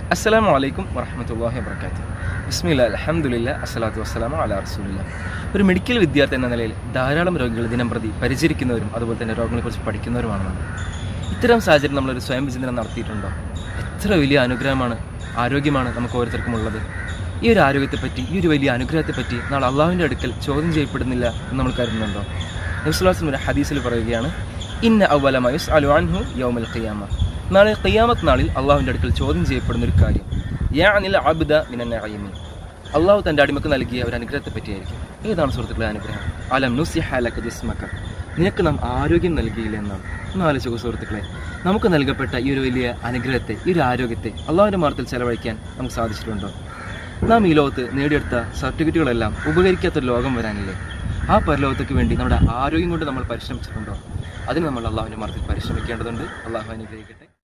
അസ്സലാമു അലൈക്കും വറഹമത്തല്ലാഹി വബർക്കാത്തു ബിസ്മില്ല അലഹമുല്ല അസ്സലാത്തു വസ്സലാമു അല റസൂലില്ല ഒരു മെഡിക്കൽ വിദ്യാർത്ഥി എന്ന നിലയിൽ ധാരാളം രോഗികൾ ദിനം പ്രതി പരിചരിക്കുന്നവരും അതുപോലെ തന്നെ രോഗങ്ങളെക്കുറിച്ച് പഠിക്കുന്നവരുമാണ് നമ്മൾ ഇത്തരം സാഹചര്യം നമ്മളൊരു സ്വയം വിചിന്തനം നടത്തിയിട്ടുണ്ടോ എത്ര വലിയ അനുഗ്രഹമാണ് ആരോഗ്യമാണ് നമുക്ക് ഓരോരുത്തർക്കും ഉള്ളത് ഈ ഒരു ആരോഗ്യത്തെപ്പറ്റി ഈ ഒരു വലിയ അനുഗ്രഹത്തെപ്പറ്റി നാളെ അള്ളാഹുവിൻ്റെ അടുക്കൽ ചോദ്യം ചെയ്യപ്പെടുന്നില്ല എന്ന് നമ്മൾ കരുതുന്നുണ്ടോ നബ്സുല്ലാസ്ലം ഒരു ഹദീസിൽ പറയുകയാണ് ഇന്ന അവലമയുസ് അലു അൻഹു യൗമൽ ഖിയാമ നാളെ ഖിയാമത്ത് നാളിൽ അള്ളാഹുവിൻ്റെ അടുക്കൽ ചോദ്യം ചെയ്യപ്പെടുന്ന ഒരു കാര്യം യാ അനിൽ അബുദ മിനൻ നഈമി അള്ളാഹു തൻ്റെ അടിമക്ക് നൽകിയ ഒരു അനുഗ്രഹത്തെ പറ്റിയായിരിക്കും ഏതാണ് സുഹൃത്തുക്കളെ അനുഗ്രഹം അലം നുസിഹലക ജിസ്മക നിനക്ക് നാം ആരോഗ്യം നൽകിയില്ല എന്നാണ് ഒന്ന് ആലോചിക്കുക സുഹൃത്തുക്കളെ നമുക്ക് നൽകപ്പെട്ട ഈ ഒരു വലിയ അനുഗ്രഹത്തെ ഈ ഒരു ആരോഗ്യത്തെ അള്ളാഹുവിൻ്റെ മാർഗത്തിൽ ചെലവഴിക്കാൻ നമുക്ക് സാധിച്ചിട്ടുണ്ടോ നാം ഈ ലോകത്ത് നേടിയെടുത്ത സർട്ടിഫിക്കറ്റുകളെല്ലാം ഉപകരിക്കാത്തൊരു ലോകം വരാനില്ലേ ആ പരലോകത്തേക്ക് വേണ്ടി നമ്മുടെ ആരോഗ്യം കൊണ്ട് നമ്മൾ പരിശ്രമിച്ചിട്ടുണ്ടോ അതിന് നമ്മൾ അള്ളാഹുവിൻ്റെ മാർഗത്തിൽ പരിശ്രമിക്കേണ്ടതുണ്ട് അള്ളാഹു അനുഗ്രഹിക്കട്ടെ